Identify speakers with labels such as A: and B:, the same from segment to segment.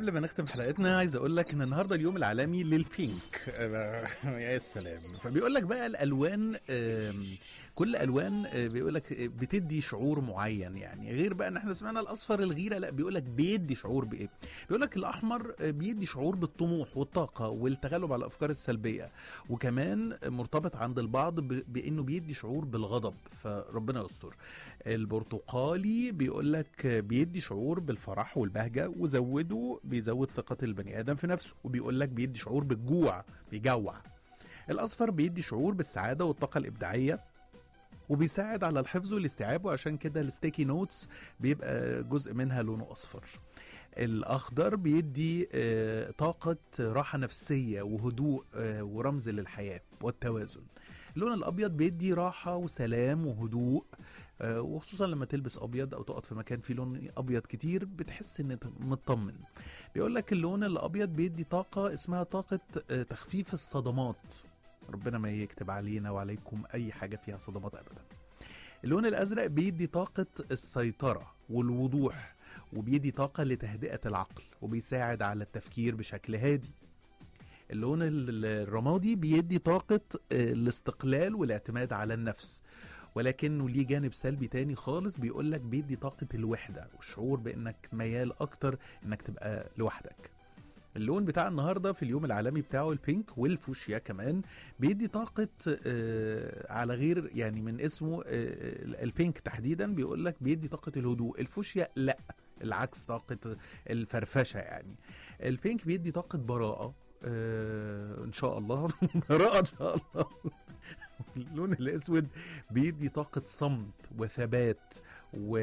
A: قبل ما نختم حلقتنا عايز اقول لك ان النهارده اليوم العالمي للبينك يا سلام فبيقول لك بقى الالوان آم، كل الوان آه، بيقول لك بتدي شعور معين يعني غير بقى ان احنا سمعنا الاصفر الغيره لا بيقول لك بيدي شعور بايه بيقول لك الاحمر آه، بيدي شعور بالطموح والطاقه والتغلب على الافكار السلبيه وكمان مرتبط عند البعض ب- بانه بيدي شعور بالغضب فربنا يستر البرتقالي بيقول لك بيدي شعور بالفرح والبهجه وزوده بيزود ثقه البني ادم في نفسه وبيقول لك بيدي شعور بالجوع بيجوع الاصفر بيدي شعور بالسعاده والطاقه الابداعيه وبيساعد على الحفظ والاستيعاب وعشان كده الستيكي نوتس بيبقى جزء منها لونه اصفر الاخضر بيدي آه، طاقه راحه نفسيه وهدوء آه، ورمز للحياه والتوازن اللون الابيض بيدي راحه وسلام وهدوء آه، وخصوصا لما تلبس ابيض او تقعد في مكان فيه لون ابيض كتير بتحس ان انت مطمن بيقول لك اللون الابيض بيدي طاقه اسمها طاقه آه، تخفيف الصدمات ربنا ما يكتب علينا وعليكم اي حاجه فيها صدمات ابدا اللون الازرق بيدي طاقه السيطره والوضوح وبيدي طاقه لتهدئه العقل وبيساعد على التفكير بشكل هادي اللون ال- الرمادي بيدي طاقة آه، الاستقلال والاعتماد على النفس ولكنه ليه جانب سلبي تاني خالص بيقولك بيدي طاقة الوحدة والشعور بانك ميال اكتر انك تبقى لوحدك اللون بتاع النهارده في اليوم العالمي بتاعه البينك والفوشيا كمان بيدي طاقة آه، على غير يعني من اسمه آه، البينك تحديدا بيقول لك بيدي طاقة الهدوء الفوشيا لا العكس طاقة الفرفشة يعني البينك بيدي طاقة براءة آه ان شاء الله براءة ان شاء الله اللون الاسود بيدي طاقة صمت وثبات و...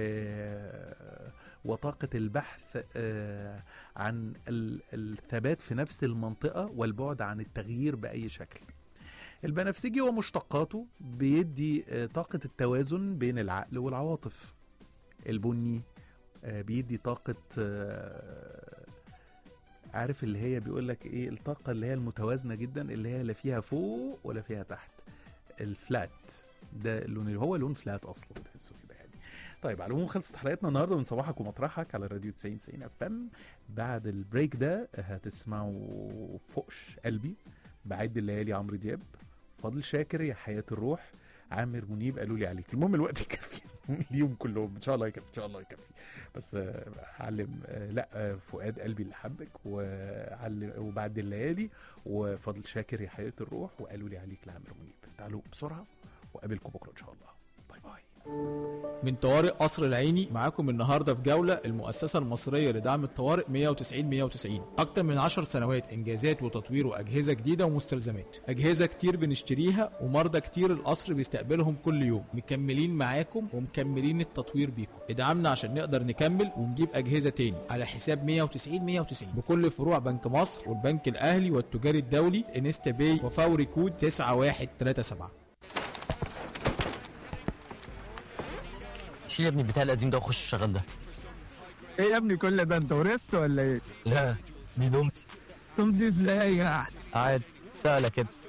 A: وطاقة البحث آه عن ال- الثبات في نفس المنطقة والبعد عن التغيير بأي شكل البنفسجي ومشتقاته بيدي آه، طاقة التوازن بين العقل والعواطف البني آه، بيدي طاقة آه، عارف اللي هي بيقول لك ايه الطاقة اللي هي المتوازنة جدا اللي هي لا فيها فوق ولا فيها تحت الفلات ده اللون اللي هو لون فلات اصلا تحسه كده يعني طيب على العموم خلصت حلقتنا النهارده من صباحك ومطرحك على الراديو 90 90 اف ام بعد البريك ده هتسمعوا فوقش قلبي بعد الليالي عمرو دياب فاضل شاكر يا حياة الروح عامر منيب قالوا لي عليك المهم الوقت يكفي اليوم كلهم ان شاء الله يكفي ان شاء الله يكفي بس آه، علم آه، لا آه، فؤاد قلبي اللي حبك وعلم وبعد الليالي وفضل شاكر يا حياة الروح وقالوا لي عليك لعامر منيب تعالوا بسرعه وقابلكم بكره ان شاء الله باي باي
B: من طوارئ قصر العيني معاكم النهارده في جوله المؤسسه المصريه لدعم الطوارئ 190 190 اكتر من 10 سنوات انجازات وتطوير واجهزه جديده ومستلزمات اجهزه كتير بنشتريها ومرضى كتير القصر بيستقبلهم كل يوم مكملين معاكم ومكملين التطوير بيكم ادعمنا عشان نقدر نكمل ونجيب اجهزه تاني على حساب 190 190 بكل فروع بنك مصر والبنك الاهلي والتجاري الدولي انستا باي وفوري كود 9137
C: شيل يا ابني البتاع القديم ده وخش الشغل ده
D: ايه يا ابني كل ده انت ورثت ولا ايه؟
C: لا دي دومتي
D: طب دي ازاي يعني؟
C: عادي سهله كده